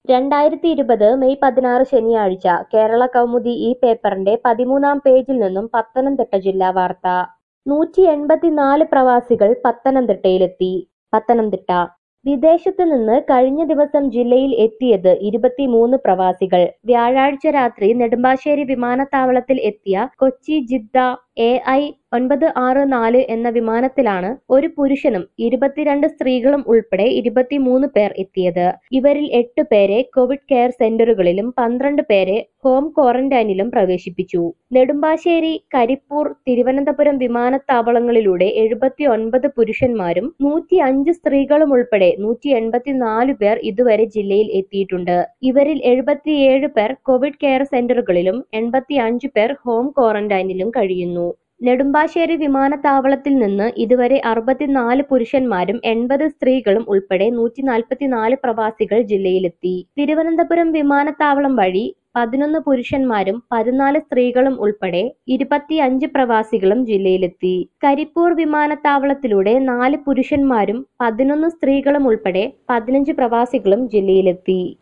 രണ്ടായിരത്തി ഇരുപത് മെയ് പതിനാറ് ശനിയാഴ്ച കേരള കൗമുദി ഈ പേപ്പറിന്റെ പതിമൂന്നാം പേജിൽ നിന്നും പത്തനംതിട്ട ജില്ലാ വാർത്ത നൂറ്റി എൺപത്തിനാല് പ്രവാസികൾ പത്തനംതിട്ടയിലെത്തി പത്തനംതിട്ട വിദേശത്ത് നിന്ന് കഴിഞ്ഞ ദിവസം ജില്ലയിൽ എത്തിയത് ഇരുപത്തിമൂന്ന് പ്രവാസികൾ വ്യാഴാഴ്ച രാത്രി നെടുമ്പാശ്ശേരി വിമാനത്താവളത്തിൽ എത്തിയ കൊച്ചി ജിദ്ദ എ ഐ ഒൻപത് ആറ് നാല് എന്ന വിമാനത്തിലാണ് ഒരു പുരുഷനും ഇരുപത്തിരണ്ട് സ്ത്രീകളും ഉൾപ്പെടെ ഇരുപത്തിമൂന്ന് പേർ എത്തിയത് ഇവരിൽ എട്ട് പേരെ കോവിഡ് കെയർ സെന്ററുകളിലും പന്ത്രണ്ട് പേരെ ഹോം ക്വാറന്റൈനിലും പ്രവേശിപ്പിച്ചു നെടുമ്പാശ്ശേരി കരിപ്പൂർ തിരുവനന്തപുരം വിമാനത്താവളങ്ങളിലൂടെ എഴുപത്തി ഒൻപത് പുരുഷന്മാരും നൂറ്റി അഞ്ച് സ്ത്രീകളും ഉൾപ്പെടെ നൂറ്റി എൺപത്തിനാല് പേർ ഇതുവരെ ജില്ലയിൽ എത്തിയിട്ടുണ്ട് ഇവരിൽ എഴുപത്തിയേഴ് പേർ കോവിഡ് കെയർ സെന്ററുകളിലും എൺപത്തി അഞ്ച് പേർ ഹോം ക്വാറന്റൈനിലും കഴിയുന്നു നെടുമ്പാശ്ശേരി വിമാനത്താവളത്തിൽ നിന്ന് ഇതുവരെ അറുപത്തിനാല് പുരുഷന്മാരും എൺപത് സ്ത്രീകളും ഉൾപ്പെടെ നൂറ്റി നാൽപ്പത്തിനാല് പ്രവാസികൾ ജില്ലയിലെത്തി തിരുവനന്തപുരം വിമാനത്താവളം വഴി പതിനൊന്ന് പുരുഷന്മാരും പതിനാല് സ്ത്രീകളും ഉൾപ്പെടെ ഇരുപത്തിയഞ്ച് പ്രവാസികളും ജില്ലയിലെത്തി കരിപ്പൂർ വിമാനത്താവളത്തിലൂടെ നാല് പുരുഷന്മാരും പതിനൊന്ന് സ്ത്രീകളും ഉൾപ്പെടെ പതിനഞ്ച് പ്രവാസികളും ജില്ലയിലെത്തി